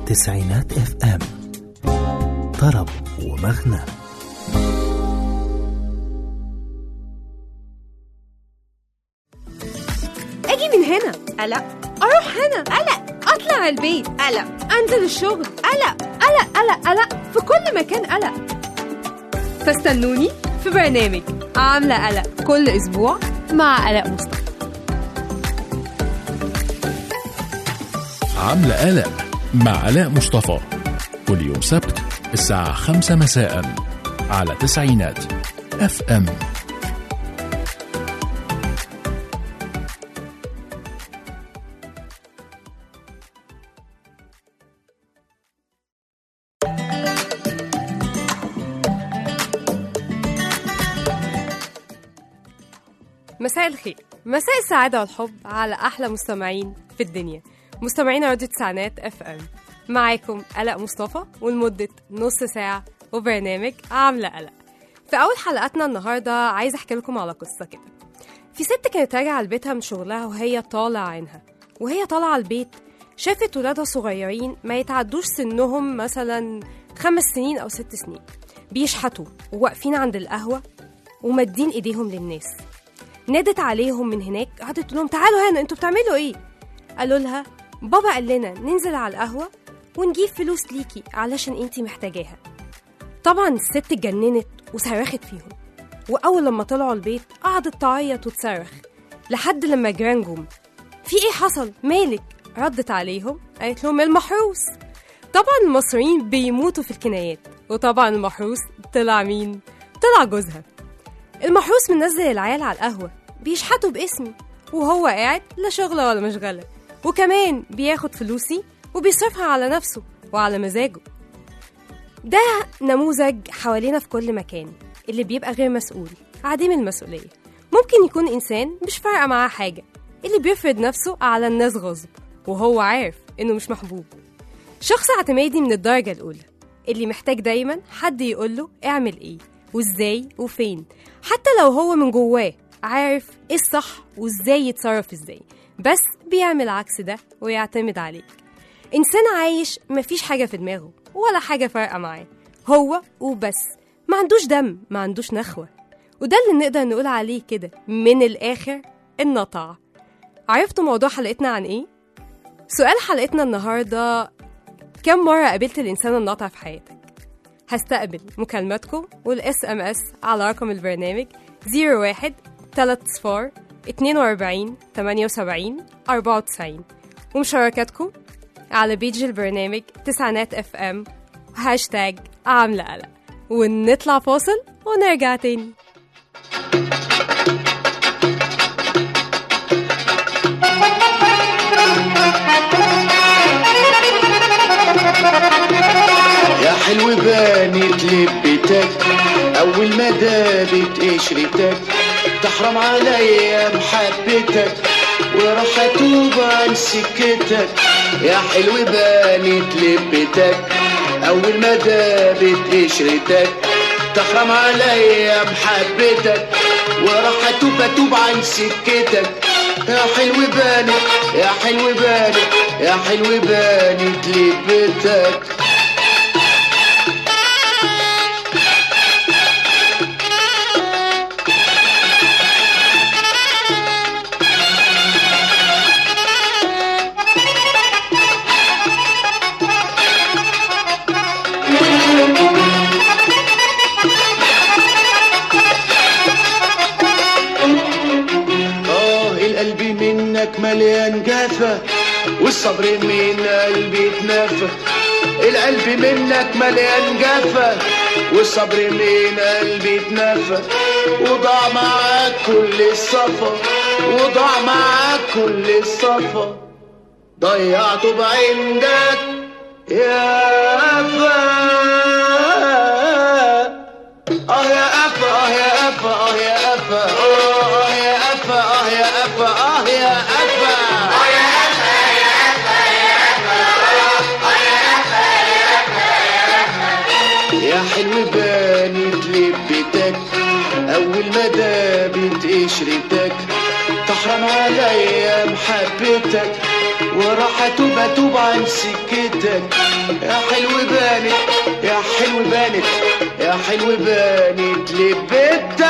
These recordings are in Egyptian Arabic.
تسعينات اف ام طرب ومغنى اجي من هنا قلق اروح هنا قلق اطلع البيت قلق انزل الشغل قلق قلق قلق قلق في كل مكان قلق فاستنوني في برنامج عاملة قلق كل اسبوع مع قلق مصطفى عاملة قلق مع علاء مصطفى كل يوم سبت الساعة خمسة مساء على تسعينات اف ام مساء الخير مساء السعادة والحب على أحلى مستمعين في الدنيا مستمعين راديو تسعينات اف ام معاكم قلق مصطفى ولمدة نص ساعة وبرنامج عاملة قلق في أول حلقاتنا النهاردة عايزة أحكي لكم على قصة كده في ست كانت راجعة لبيتها من شغلها وهي طالع عينها وهي طالعة البيت شافت ولادها صغيرين ما يتعدوش سنهم مثلا خمس سنين أو ست سنين بيشحتوا وواقفين عند القهوة ومادين إيديهم للناس نادت عليهم من هناك قعدت تقول لهم تعالوا هنا انتوا بتعملوا ايه قالوا لها بابا قال لنا ننزل على القهوة ونجيب فلوس ليكي علشان انتي محتاجاها طبعا الست اتجننت وصرخت فيهم وأول لما طلعوا البيت قعدت تعيط وتصرخ لحد لما جيران جم في ايه حصل مالك ردت عليهم قالت لهم المحروس طبعا المصريين بيموتوا في الكنايات وطبعا المحروس طلع مين طلع جوزها المحروس منزل العيال على القهوة بيشحتوا باسمي وهو قاعد لا شغلة ولا مشغلة وكمان بياخد فلوسي وبيصرفها على نفسه وعلى مزاجه ده نموذج حوالينا في كل مكان اللي بيبقى غير مسؤول عديم المسؤولية ممكن يكون إنسان مش فارقة معاه حاجة اللي بيفرض نفسه على الناس غصب وهو عارف إنه مش محبوب شخص اعتمادي من الدرجة الأولى اللي محتاج دايما حد يقوله اعمل ايه وازاي وفين حتى لو هو من جواه عارف ايه الصح وازاي يتصرف ازاي بس بيعمل عكس ده ويعتمد عليك إنسان عايش مفيش حاجة في دماغه ولا حاجة فارقة معاه هو وبس ما عندوش دم ما عندوش نخوة وده اللي نقدر نقول عليه كده من الآخر النطع عرفتوا موضوع حلقتنا عن ايه؟ سؤال حلقتنا النهاردة كم مرة قابلت الإنسان الناطع في حياتك؟ هستقبل مكالماتكم والاس ام اس على رقم البرنامج 01 3 صفار 42 78 94 ومشاركاتكم على بيج البرنامج تسعينات اف ام هاشتاج عاملة قلق ونطلع فاصل ونرجع تاني يا حلو بانت لبتك اول ما دابت قشرتك تحرم عليا محبتك وراح اتوب عن سكتك يا حلو بانت لبتك اول ما دابت قشرتك تحرم عليا محبتك وراح اتوب اتوب عن سكتك يا حلو بانت يا حلو بانت يا حلو بانت لبتك آه القلب منك مليان جافة والصبر من قلبي اتنفى القلب منك مليان جافة والصبر من قلبي اتنفى وضاع معاك كل الصفا وضاع معاك كل الصفا ضيعته بعندك يا أفا اه يا أفا اه يا أفا اه يا أفا اه يا أفا اه يا أفا اه يا أفا يا حلو بانت لبتك أول ما دابت قشرتك تحرم عليا محبتك وراح اتوب اتوب عن سكتك يا حلو بانت يا حلو بانت يا حلو بانت لبيتك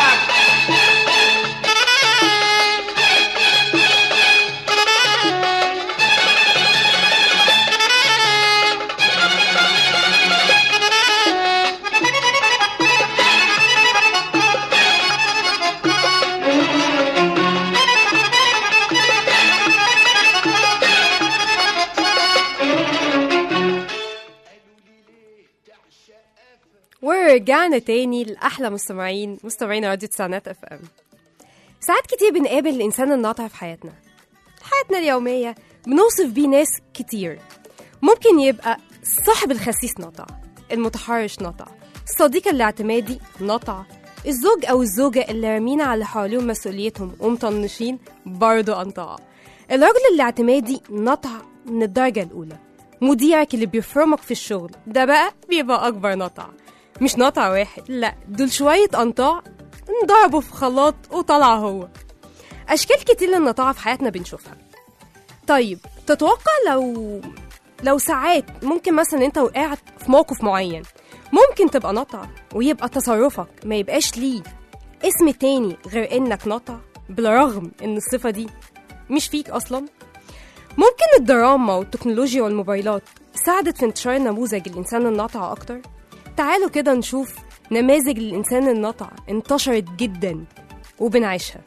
ورجعنا تاني لأحلى مستمعين مستمعين راديو تسعينات اف ام ساعات كتير بنقابل الإنسان الناطع في حياتنا حياتنا اليومية بنوصف بيه ناس كتير ممكن يبقى صاحب الخسيس ناطع المتحرش ناطع الصديق الاعتمادي ناطع الزوج أو الزوجة اللي رامين على اللي حواليهم مسؤوليتهم ومطنشين برضه أنطاع الراجل الاعتمادي ناطع من الدرجة الأولى مديرك اللي بيفرمك في الشغل ده بقى بيبقى أكبر نطع مش نطع واحد لا دول شوية أنطاع انضربوا في خلاط وطلع هو أشكال كتير للنطاعة في حياتنا بنشوفها طيب تتوقع لو لو ساعات ممكن مثلا انت وقعت في موقف معين ممكن تبقى نطع ويبقى تصرفك ما يبقاش ليه اسم تاني غير انك نطع بالرغم ان الصفة دي مش فيك اصلا ممكن الدراما والتكنولوجيا والموبايلات ساعدت في انتشار نموذج الإنسان الناطع أكتر؟ تعالوا كده نشوف نماذج للإنسان الناطع انتشرت جدا وبنعيشها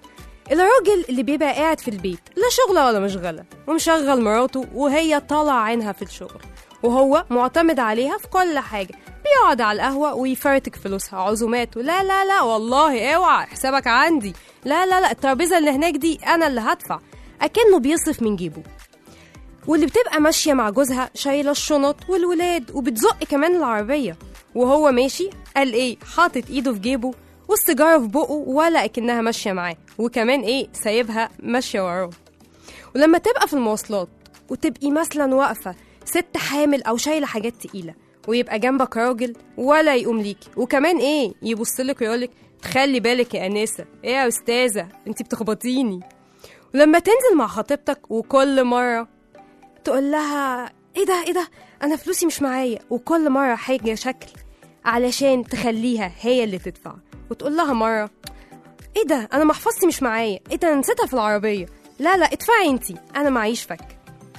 الراجل اللي بيبقى قاعد في البيت لا شغلة ولا مشغلة ومشغل مراته وهي طالع عينها في الشغل وهو معتمد عليها في كل حاجة بيقعد على القهوة ويفرتك فلوسها عزومات لا لا لا والله اوعى حسابك عندي لا لا لا الترابيزة اللي هناك دي أنا اللي هدفع أكنه بيصرف من جيبه واللي بتبقى ماشية مع جوزها شايلة الشنط والولاد وبتزق كمان العربية وهو ماشي قال ايه حاطط ايده في جيبه والسيجارة في بقه ولا اكنها ماشية معاه وكمان ايه سايبها ماشية وراه ولما تبقى في المواصلات وتبقي مثلا واقفة ست حامل أو شايلة حاجات تقيلة ويبقى جنبك راجل ولا يقوم ليكي وكمان ايه يبصلك ويقولك تخلي بالك يا أنسة ايه يا أستاذة انتي بتخبطيني ولما تنزل مع خطيبتك وكل مرة تقول لها ايه ده ايه ده انا فلوسي مش معايا وكل مرة حاجة شكل علشان تخليها هي اللي تدفع وتقول لها مرة ايه ده انا محفظتي مش معايا ايه ده انا نسيتها في العربية لا لا ادفعي انتي انا معيش فك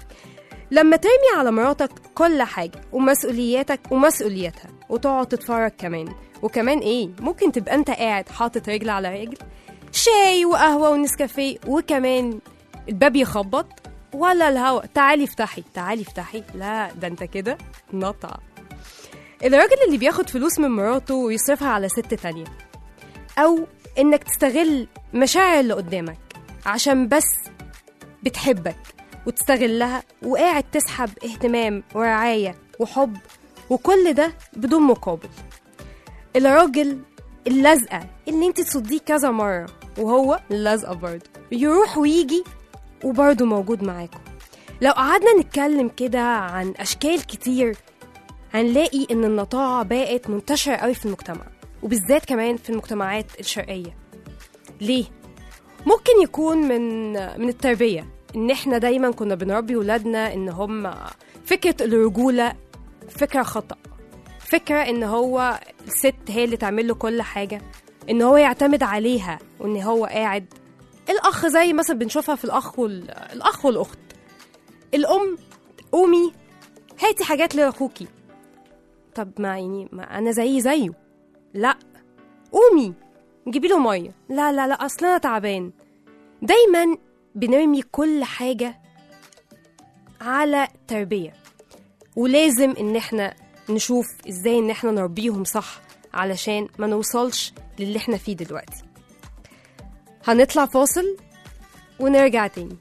لما ترمي على مراتك كل حاجة ومسؤولياتك ومسؤولياتها وتقعد تتفرج كمان وكمان ايه ممكن تبقى انت قاعد حاطط رجل على رجل شاي وقهوة ونسكافيه وكمان الباب يخبط ولا الهوا تعالي افتحي تعالي افتحي لا ده انت كده نطع الراجل اللي بياخد فلوس من مراته ويصرفها على ست تانية أو إنك تستغل مشاعر اللي قدامك عشان بس بتحبك وتستغلها وقاعد تسحب اهتمام ورعاية وحب وكل ده بدون مقابل الراجل اللزقة اللي انت تصديه كذا مرة وهو اللزقة برضه يروح ويجي وبرضه موجود معاكم لو قعدنا نتكلم كده عن أشكال كتير هنلاقي إن النطاعة بقت منتشرة قوي في المجتمع وبالذات كمان في المجتمعات الشرقية ليه؟ ممكن يكون من من التربية إن إحنا دايما كنا بنربي ولادنا إن هم فكرة الرجولة فكرة خطأ فكرة إن هو الست هي اللي تعمل له كل حاجة إن هو يعتمد عليها وإن هو قاعد الأخ زي مثلا بنشوفها في الأخ وال... الأخ والأخت الأم قومي هاتي حاجات لأخوكي طب ما يعني ما أنا زيي زيه لا قومي جيبي له مية لا لا لا أصل أنا تعبان دايما بنرمي كل حاجة على تربية ولازم إن احنا نشوف إزاي إن احنا نربيهم صح علشان ما نوصلش للي احنا فيه دلوقتي هنطلع فاصل ونرجع تاني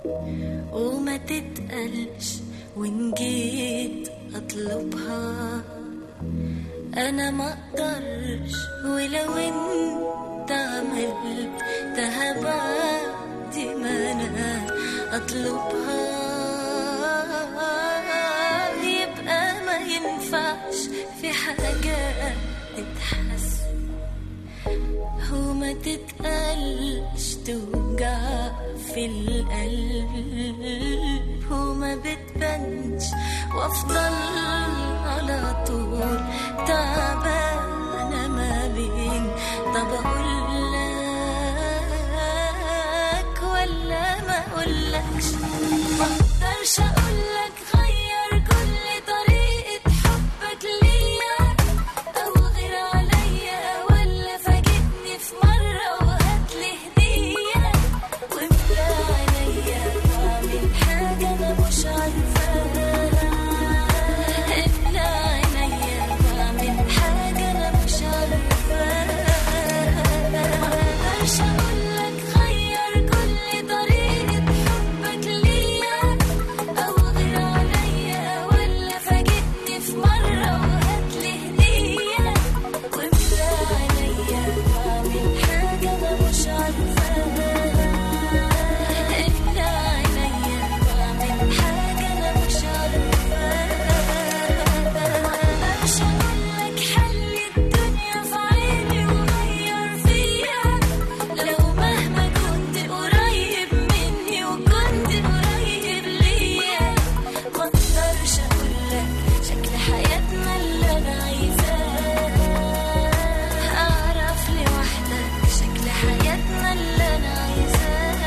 وما تتقلش وإن جيت أطلبها أنا ما أقدرش ولو أنت عملت بعد ما أنا أطلبها يبقى ما ينفعش في حاجة تتحس وما تتقلش توجع في القلب وما بتبانش وافضل على طول تعبانة ما بين طب اقول لك ولا ما اقولكش ما اقدرش اقولك غير كل طريقة حبك ليا او غير عليا ولا فاجئني في مرة وهاتلي هدية واملى عينيا واعمل حاجة انا مش عارفاها املى عينيا واعمل حاجة انا مش عارفاها مقدرش اقولك غير كل طريقة حبك ليا او غير عليا ولا فاجئني في مرة وهاتلي هدية واملى عينيا واعمل حاجة انا مش عارفاها املى عينيا واعمل حاجة انا مش عارفاها مقدرش اقولك حل الدنيا في عيني وغير فيا لو مهما كنت قريب مني وكنت قريب ليا ما اقدرش اقولك شكل حياتنا اللي انا عايزاه اعرف لوحدك شكل حياتنا اللي انا عايزاه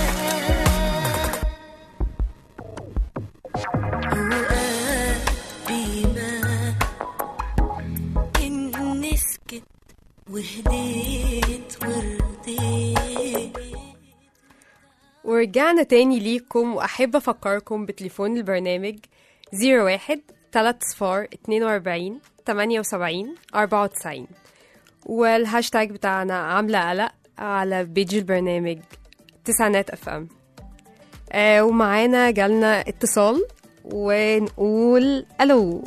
اوقات بيبان اني سكت وهديت ورضيت ورجعنا تاني ليكم وأحب أفكركم بتليفون البرنامج 01 3 صفار 42 78 94 والهاشتاج بتاعنا عاملة قلق على بيج البرنامج تسعينات اف ام آه ومعانا جالنا اتصال ونقول الو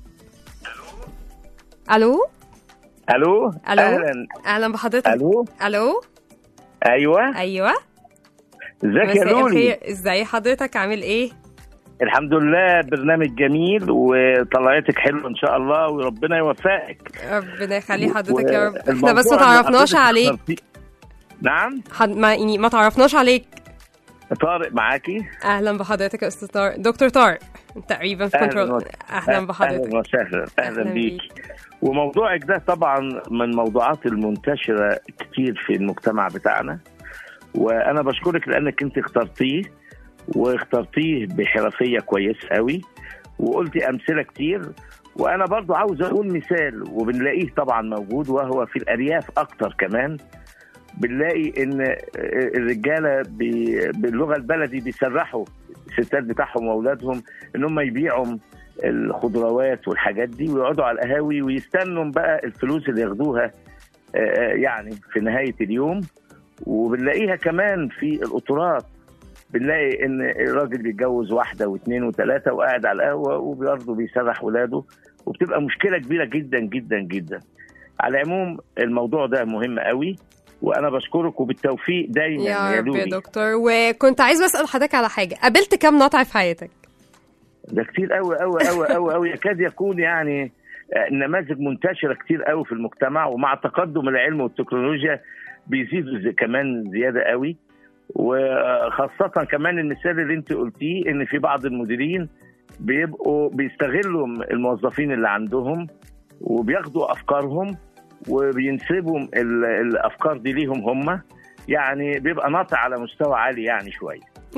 الو الو الو اهلا اهلا بحضرتك الو الو ايوه ايوه ازيك يا مساء لولي الخير ازاي حضرتك عامل ايه الحمد لله برنامج جميل وطلعتك حلوه ان شاء الله وربنا يوفقك ربنا يخلي حضرتك يا رب احنا والموضوع بس ما اللي تعرفناش حضرتك عليك اخترتيه- نعم حد ما يعني ما تعرفناش عليك طارق معاكي اهلا بحضرتك يا استاذ طارق دكتور طارق تقريبا في أهلاً كنترول وس- اهلا اهلا بحضرتك وسهلا اهلا أهلاً بيك وموضوعك ده طبعا من الموضوعات المنتشره كتير في المجتمع بتاعنا وانا بشكرك لانك انت اخترتيه واخترتيه بحرفيه كويس قوي وقلتي امثله كتير وانا برضو عاوز اقول مثال وبنلاقيه طبعا موجود وهو في الارياف اكتر كمان بنلاقي ان الرجاله بي- باللغه البلدي بيسرحوا الستات بتاعهم واولادهم ان هم يبيعوا الخضروات والحاجات دي ويقعدوا على القهاوي ويستنوا بقى الفلوس اللي ياخدوها آه، يعني في نهايه اليوم وبنلاقيها كمان في القطورات بنلاقي ان الراجل بيتجوز واحده واثنين وثلاثه وقاعد على القهوه وبرضه بيسرح ولاده وبتبقى مشكله كبيره جدا جدا جدا على العموم الموضوع ده مهم قوي وانا بشكرك وبالتوفيق دايما يا يا رب يا لولي دكتور وكنت عايز اسال حضرتك على حاجه قابلت كام نطع في حياتك ده كتير قوي قوي قوي قوي قوي يكاد يكون يعني آه، نماذج منتشره كتير قوي في المجتمع ومع تقدم العلم والتكنولوجيا بيزيدوا زي كمان زياده قوي وخاصه كمان المثال اللي انت قلتيه ان في بعض المديرين بيبقوا بيستغلوا الموظفين اللي عندهم وبياخدوا افكارهم وبينسبوا ال- الافكار دي ليهم هم يعني بيبقى ناطع على مستوى عالي يعني شويه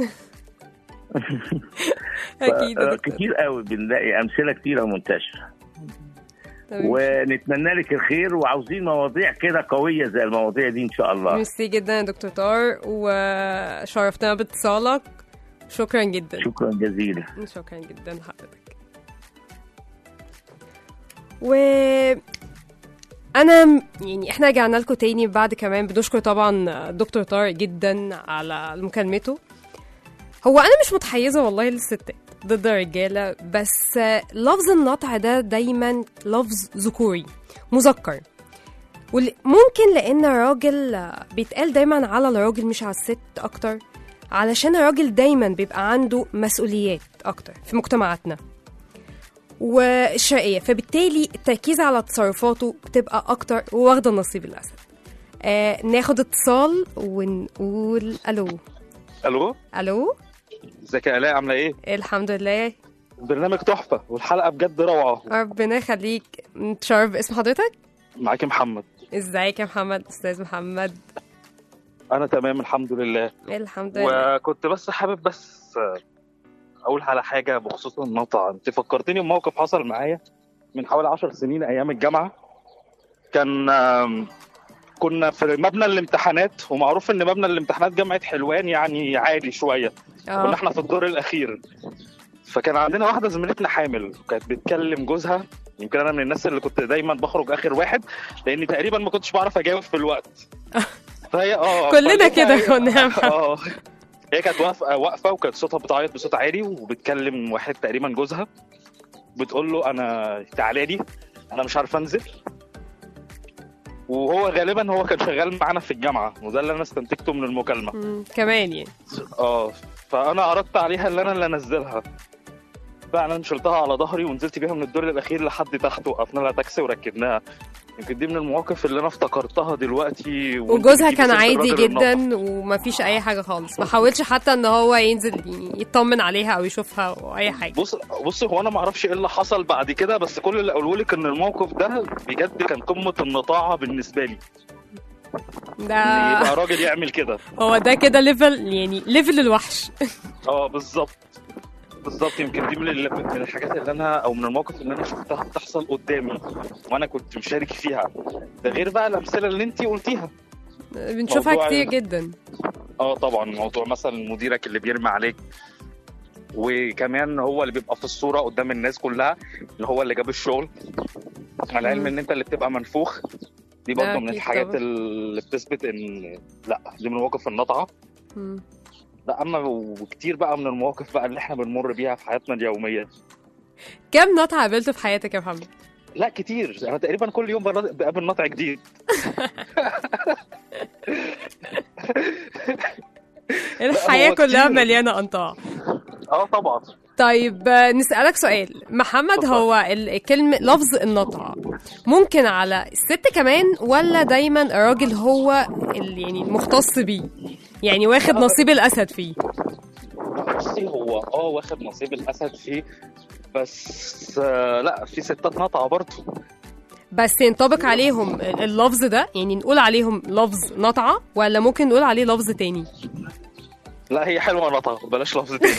اكيد يا ف- دكتور كتير قوي بنلاقي امثله كتيره منتشره تمام. ونتمنى لك الخير وعاوزين مواضيع كده قويه زي المواضيع دي ان شاء الله ميرسي جدا يا دكتور طارق وشرفتنا باتصالك شكرا جدا شكرا جزيلا شكرا جدا لحضرتك و انا م- يعني احنا رجعنا لكم تاني بعد كمان بنشكر طبعا دكتور طارق جدا على مكالمته هو انا مش متحيزه والله للستات ضد الرجاله بس آه، لفظ النطع ده دايما لفظ ذكوري مذكر وال- ممكن لان الراجل آه، بيتقال دايما على الراجل مش على الست اكتر علشان الراجل دايما بيبقى عنده مسؤوليات اكتر في مجتمعاتنا والشرقيه فبالتالي التركيز على تصرفاته بتبقى اكتر واخده نصيب الاسد آه ناخد اتصال ونقول الو الو الو ازيك يا الاء عامله ايه الحمد لله برنامج تحفه والحلقه بجد روعه ربنا يخليك نتشرف باسم حضرتك معاكي محمد ازيك يا محمد استاذ محمد انا تمام الحمد لله الحمد لله وكنت بس حابب بس اقول على حاجه بخصوص النطع انت فكرتني بموقف حصل معايا من حوالي 10 سنين ايام الجامعه كان آم، كنا في مبنى الامتحانات ومعروف ان مبنى الامتحانات جامعه حلوان يعني عالي شويه كنا اه احنا في الدور الاخير فكان عندنا واحده زميلتنا حامل وكانت بتكلم جوزها يمكن انا من الناس اللي كنت دايما بخرج اخر واحد لاني تقريبا ما كنتش بعرف اجاوب في الوقت فهي اه كلنا فلقيتها كده هي- كنا يا محمد. اه هي كانت واقفه واقفه وكانت صوتها بتعيط بصوت عالي وبتكلم واحد تقريبا جوزها بتقول له انا تعالى لي انا مش عارف انزل وهو غالبا هو كان شغال معانا في الجامعه وده اللي انا استنتجته من المكالمه مم، كمان يعني اه فانا اردت عليها ان انا اللي انزلها فعلا شلتها على ظهري ونزلت بيها من الدور الاخير لحد تحت وقفنا لها تاكسي وركبناها يمكن دي من المواقف اللي انا افتكرتها دلوقتي وانت وجوزها بتجيبي كان سيرة عادي الراجل الناطق. جدا ومفيش اي حاجه خالص ما حاولش حتى ان هو ينزل يعني يطمن عليها او يشوفها او اي حاجه بص بص هو انا ما اعرفش ايه اللي حصل بعد كده بس كل اللي اقوله لك ان الموقف ده بجد كان قمه النطاعه بالنسبه لي ان ده يبقى راجل يعمل كده هو ده كده ليفل يعني ليفل الوحش اه بالظبط بالظبط يمكن دي من ال- من الحاجات اللي انا او من المواقف اللي انا شفتها بتحصل قدامي وانا كنت مشارك فيها ده غير بقى الامثله اللي انت قلتيها بنشوفها موضوع كتير ال- جدا اه طبعا موضوع مثلا مديرك اللي بيرمي عليك وكمان هو اللي بيبقى في الصوره قدام الناس كلها اللي هو اللي جاب الشغل على العلم مم. ان انت اللي بتبقى منفوخ دي ده برضه من أكيد الحاجات طبعا. اللي بتثبت ان لا دي من المواقف الناطعه مم. لا اما وكتير بقى من المواقف بقى اللي احنا بنمر بيها في حياتنا اليوميه كم نطع قابلته في حياتك يا محمد لا كتير انا تقريبا كل يوم بر- بقابل نطع جديد الحياه هو كلها كتير. مليانه انطاع اه طبعا طيب آه، نسألك سؤال محمد اتفضل. هو الكلمة لفظ النطع ممكن على الست كمان ولا دايما الراجل هو ال- يعني المختص بيه يعني واخد نصيب الأسد فيه بصي هو اه واخد نصيب الاسد فيه بس آه لا في ستات نطعه برضه بس ينطبق عليهم ال- اللفظ ده يعني نقول عليهم لفظ نطعة ولا ممكن نقول عليه لفظ تاني لا هي حلوه نطعه بلاش لفظ تاني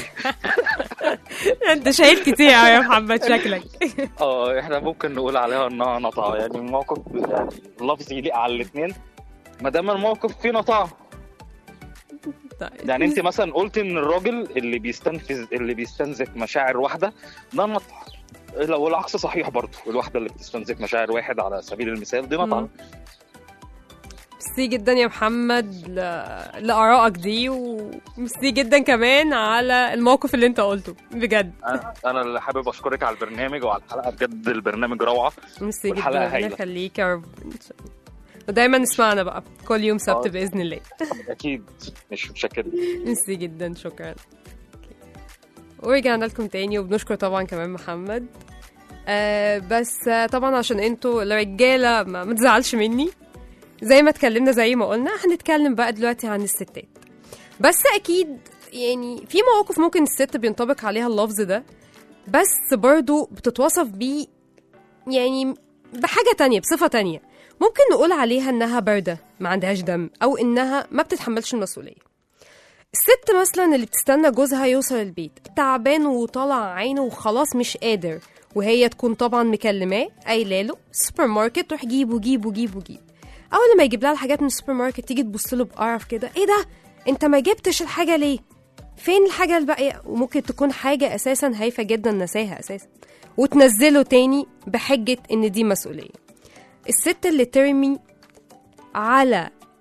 انت شايل كتير أوي يا محمد شكلك اه احنا ممكن نقول عليها انها نطعه يعني موقف يعني لفظ يليق على الاثنين ما دام الموقف فيه نطعه طيب. يعني انت مثلا قلت ان الراجل اللي بيستنفذ اللي بيستنزف مشاعر واحده ده نطع لو العكس صحيح برضه الواحده اللي بتستنزف مشاعر واحد على سبيل المثال دي نطعه مم. ميرسي جدا يا محمد ل... لآرائك دي وميرسي جدا كمان على الموقف اللي انت قلته بجد انا انا اللي حابب اشكرك على البرنامج وعلى الحلقه بجد البرنامج روعه ميرسي جدا والحلقة ربنا هايلة. يخليك يا رب إن شاء الله. ودايما نسمعنا بقى كل يوم سبت آه. باذن الله اكيد مش متشكر ميرسي جدا شكرا ورجعنا لكم تاني وبنشكر طبعا كمان محمد آه بس آه طبعا عشان انتوا الرجاله ما, ما تزعلش مني زي ما اتكلمنا زي ما قلنا هنتكلم بقى دلوقتي عن الستات بس اكيد يعني في مواقف ممكن الست بينطبق عليها اللفظ ده بس برضو بتتوصف بيه يعني بحاجة تانية بصفة تانية ممكن نقول عليها إنها باردة ما عندهاش دم أو إنها ما بتتحملش المسؤولية الست مثلا اللي بتستنى جوزها يوصل البيت تعبان وطالع عينه وخلاص مش قادر وهي تكون طبعا مكلماه قايله له سوبر ماركت روح جيبه جيبه جيبه جيب اول ما يجيب لها الحاجات من السوبر ماركت تيجي تبص له بقرف كده ايه ده انت ما جبتش الحاجه ليه فين الحاجه الباقيه وممكن تكون حاجه اساسا هايفه جدا نساها اساسا وتنزله تاني بحجه ان دي مسؤوليه الست اللي ترمي على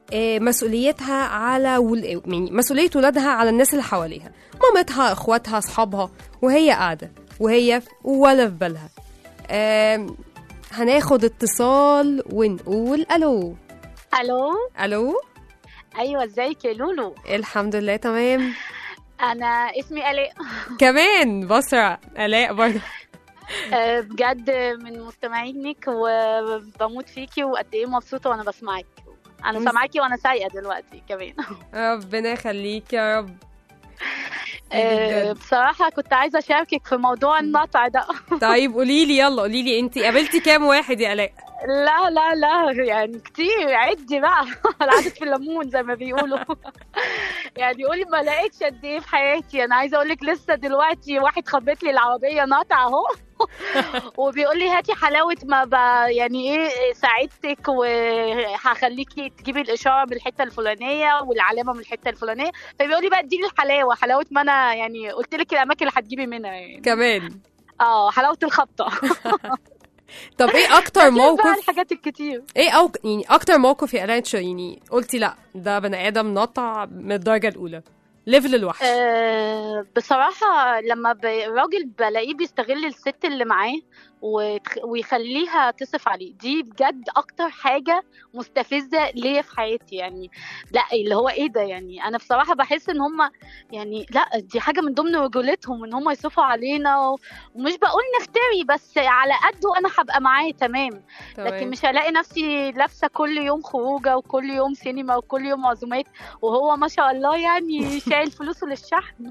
آه، مسؤوليتها على ول... يعني مسؤولية ولادها على الناس اللي حواليها مامتها اخواتها اصحابها وهي قاعدة وهي في- ولا في بالها آم، هناخد اتصال ونقول الو الو الو ايوه ازيك يا لولو الحمد لله تمام انا اسمي الاء كمان بسرع الاء برضه آه، بجد من مستمعينك وبموت فيكي وقد ايه مبسوطه وانا بسمعك انا مس- سامعاكي وانا سايقه دلوقتي كمان ربنا يخليك يا رب آه، بصراحه كنت عايزه اشاركك في موضوع النطع ده طيب قولي لي يلا قولي لي انت قابلتي كام واحد يا الاء لا لا لا يعني كتير عدي بقى العدد في الليمون زي ما بيقولوا يعني قولي ما لقيتش قد ايه في حياتي انا عايزه اقول لك لسه دلوقتي واحد خبط لي العربيه ناطع اهو وبيقول لي هاتي حلاوه ما ب... يعني ايه ساعدتك وهخليكي تجيبي الاشاره من الحته الفلانيه والعلامه من الحته الفلانيه فبيقول لي بقى اديني الحلاوه حلاوه ما انا يعني قلت لك الاماكن اللي هتجيبي منها يعني كمان اه حلاوه الخبطه طب ايه اكتر غير بقى موقف الحاجات الكتير ايه أو يعني اكتر موقف يا الاء شو- يعني قلتي لا ده بني ادم نطع من الدرجه الاولى ليفل الوحش أه بصراحة لما ب- الراجل بلاقيه بيستغل الست اللي معاه وتخ- ويخليها تصف عليه دي بجد أكتر حاجة مستفزة ليا في حياتي يعني لا اللي هو إيه ده يعني أنا بصراحة بحس إن هم يعني لا دي حاجة من ضمن رجولتهم إن هم يصفوا علينا و- ومش بقول نفتري بس على قده أنا هبقى معاه تمام لكن تمام. مش هلاقي نفسي لابسه كل يوم خروجه وكل يوم سينما وكل يوم عزومات وهو ما شاء الله يعني شايل فلوسه للشحن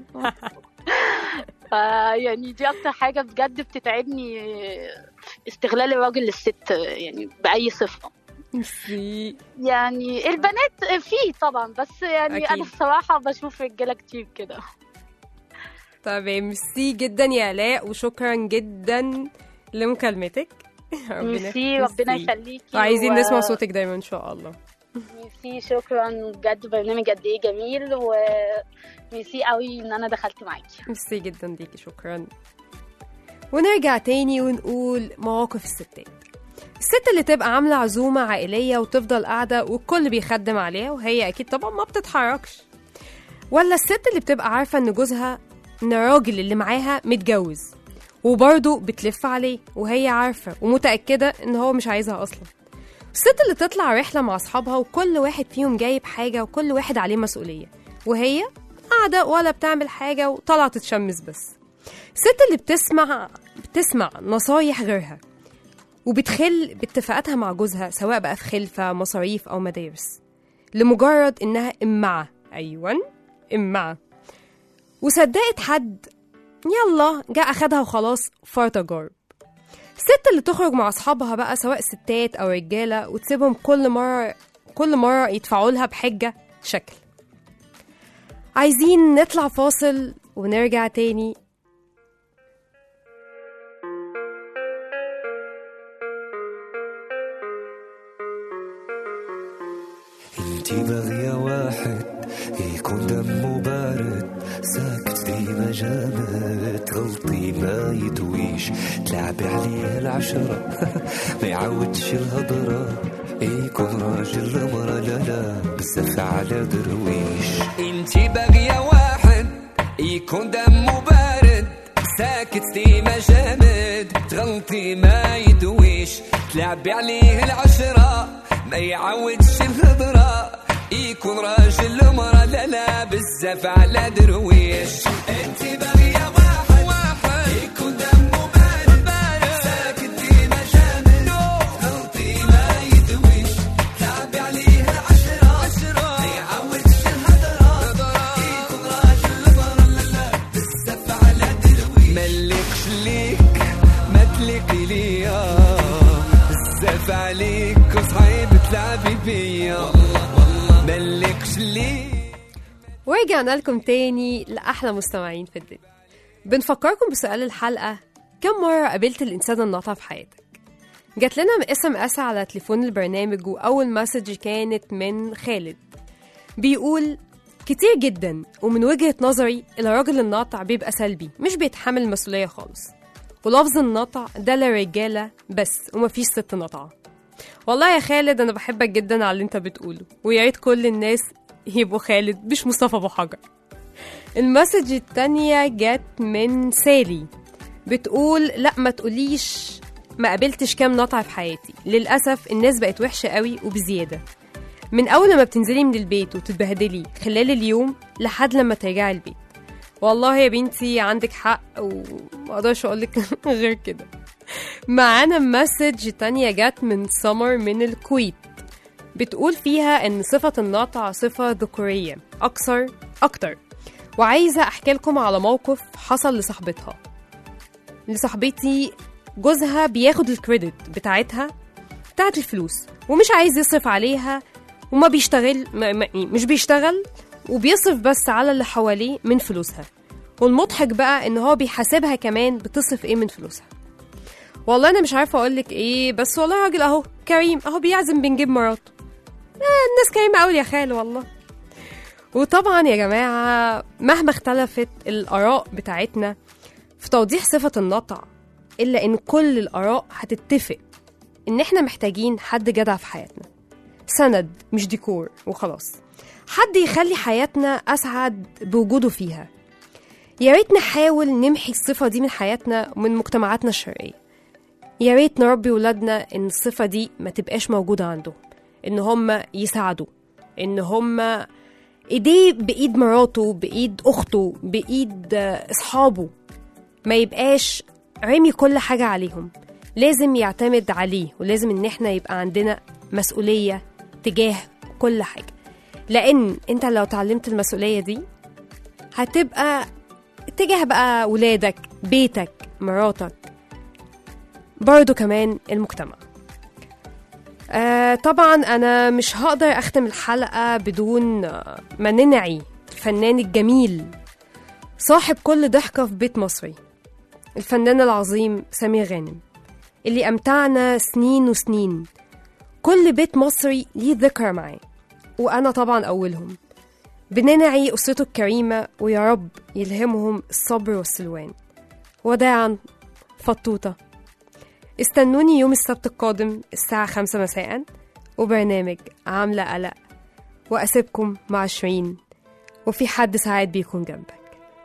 فيعني دي اكتر حاجه بجد بتتعبني استغلال الراجل للست يعني باي صفه ميرسي يعني البنات فيه طبعا بس يعني أكيد. انا الصراحه بشوف رجاله كتير كده تمام ميرسي جدا يا الاء وشكرا جدا لمكالمتك ربنا ميرسي ربنا ميرسي. يخليكي وعايزين و- نسمع صوتك دايما ان شاء الله ميرسي شكرا بجد برنامج قد ايه جميل وميرسي قوي ان انا دخلت معاكي ميرسي جدا ليكي شكرا ونرجع تاني ونقول مواقف الستات الست اللي تبقى عاملة عزومة عائلية وتفضل قاعدة والكل بيخدم عليها وهي أكيد طبعا ما بتتحركش ولا الست اللي بتبقى عارفة إن جوزها إن الراجل اللي معاها متجوز وبرضه بتلف عليه وهي عارفة ومتأكدة إن هو مش عايزها أصلا الست اللي تطلع رحلة مع أصحابها وكل واحد فيهم جايب حاجة وكل واحد عليه مسؤولية وهي قاعدة ولا بتعمل حاجة وطالعة تتشمس بس الست اللي بتسمع بتسمع نصايح غيرها وبتخل باتفاقاتها مع جوزها سواء بقى في خلفة مصاريف أو مدارس لمجرد إنها إمعة أيوة إمعة وصدقت حد يلا جاء أخدها وخلاص فرطة جارب الست اللي تخرج مع أصحابها بقى سواء ستات أو رجالة وتسيبهم كل مرة كل مرة يدفعوا لها بحجة شكل عايزين نطلع فاصل ونرجع تاني انتي باغية واحد يكون دمه بارد ساكت ديما جامد غلطي ما يدويش تلعبي عليه العشرة ما يعودش الهضرة يكون راجل مرة لا لا بزاف على درويش انتي باغية واحد يكون دمه بارد ساكت ديما جامد تغلطي ما يدويش تلعبي عليه العشرة ما يعودش الهضرة يكون راجل مرة لا لا بزاف على درويش انت باغية واحد واحد يكون دمه بارد بارد ساكت ديما جامد غلطي ما يدويش تلعبي عليه العشرة عشرة ما يعودش الهضرة يكون راجل مرة لا لا بزاف على درويش ملكش ليك ما تلقي ليا بزاف عليك وصعيب تلعبي بيا والله والله ملكش ليك ورجعنا لكم تاني لأحلى مستمعين في الدنيا بنفكركم بسؤال الحلقة كم مرة قابلت الإنسان الناطع في حياتك؟ جات لنا اس ام اس على تليفون البرنامج وأول مسج كانت من خالد بيقول كتير جدا ومن وجهة نظري الراجل الناطع بيبقى سلبي مش بيتحمل المسؤولية خالص ولفظ النطع ده للرجالة بس ومفيش ست نطعة والله يا خالد انا بحبك جدا على اللي انت بتقوله ويا ريت كل الناس يبقوا خالد مش مصطفى ابو حجر المسج التانية جت من سالي بتقول لا ما تقوليش ما قابلتش كام نطع في حياتي للأسف الناس بقت وحشة قوي وبزيادة من أول ما بتنزلي من البيت وتتبهدلي خلال اليوم لحد لما ترجعي البيت والله يا بنتي عندك حق وما اقدرش اقولك غير كده معانا مسج تانية جت من سمر من الكويت بتقول فيها ان صفة النطع صفة ذكورية اكثر اكتر وعايزة احكي لكم على موقف حصل لصاحبتها لصاحبتي جوزها بياخد الكريدت بتاعتها بتاعت الفلوس ومش عايز يصرف عليها وما بيشتغل ما ما- مش بيشتغل وبيصرف بس على اللي حواليه من فلوسها والمضحك بقى ان هو بيحاسبها كمان بتصرف ايه من فلوسها والله انا مش عارفه اقول لك ايه بس والله راجل اهو كريم اهو بيعزم بنجيب مراته آه الناس كريمه قوي يا خال والله وطبعا يا جماعه مهما اختلفت الاراء بتاعتنا في توضيح صفه النطع الا ان كل الاراء هتتفق ان احنا محتاجين حد جدع في حياتنا سند مش ديكور وخلاص حد يخلي حياتنا اسعد بوجوده فيها يا ريت نحاول نمحي الصفة دي من حياتنا ومن مجتمعاتنا الشرقية يا ريت نربي ولادنا ان الصفة دي ما تبقاش موجودة عندهم ان هم يساعدوا ان هم ايديه بايد مراته بايد اخته بايد آه، اصحابه ما يبقاش رمي كل حاجة عليهم لازم يعتمد عليه ولازم ان احنا يبقى عندنا مسؤولية تجاه كل حاجة لان انت لو اتعلمت المسؤولية دي هتبقى تجاه بقى ولادك بيتك مراتك برضو كمان المجتمع آه طبعا انا مش هقدر اختم الحلقة بدون آه، ما ننعي الفنان الجميل صاحب كل ضحكة في بيت مصري الفنان العظيم سمير غانم اللي أمتعنا سنين وسنين كل بيت مصري ليه ذكرى معاه وأنا طبعا أولهم بننعي أسرته الكريمة ويا رب يلهمهم الصبر والسلوان وداعا فطوطة استنوني يوم السبت القادم الساعة خمسة مساء وبرنامج عاملة قلق وأسيبكم مع شيرين وفي حد ساعات بيكون جنبك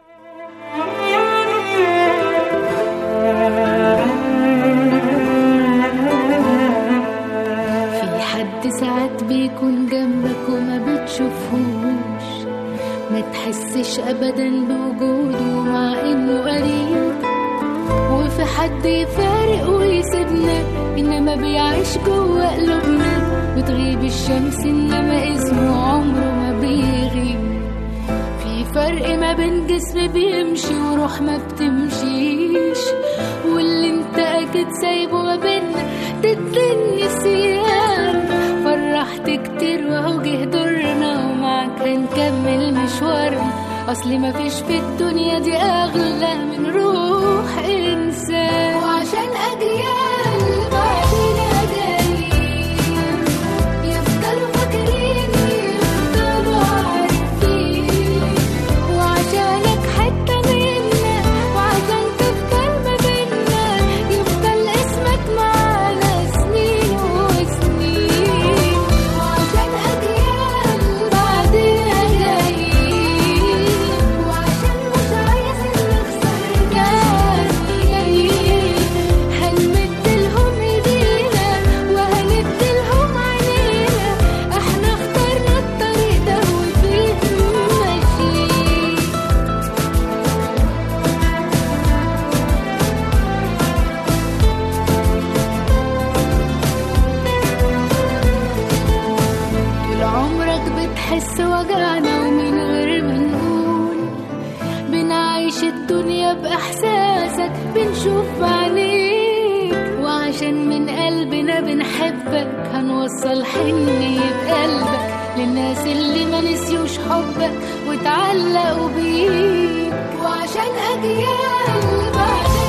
في حد ساعات بيكون جنبك وما بتشوفهوش ما تحسش ابدا بوجوده مع انه قريب وفي حد يفارق ويسيبنا انما بيعيش جوه قلوبنا بتغيب الشمس انما اسمه عمره ما بيغيب في فرق ما بين جسم بيمشي وروح ما بتمشيش واللي انت اكيد سايبه ما بينا ضد النسيان فرحت كتير وهو جه دورنا ومعاك هنكمل مشوارنا اصل ما فيش في الدنيا دي اغلى من روح انسان وعشان اجيال بعدنا جايين يفضلوا فاكرين يفضلوا عارفين وعشانك حتة منا وعشان تفضل ما بينا يفضل اسمك معانا سنين وسنين وعشان أجيال بعدنا جايين وعشان مش عايزين نخسر جايين هنمد لهم ايدينا وهند لهم عينينا احنا اخترنا الطريق ده وفيه ماشيين طول عمرك بتحس وجعنا ومن غير ما نقول بنعيش الدنيا بإحساسك بنشوف بعينيك وعشان من قلبنا بنحبك هنوصل حنية بقلبك للناس اللي ما نسيوش حبك وتعلقوا بيك وعشان أجيال بعد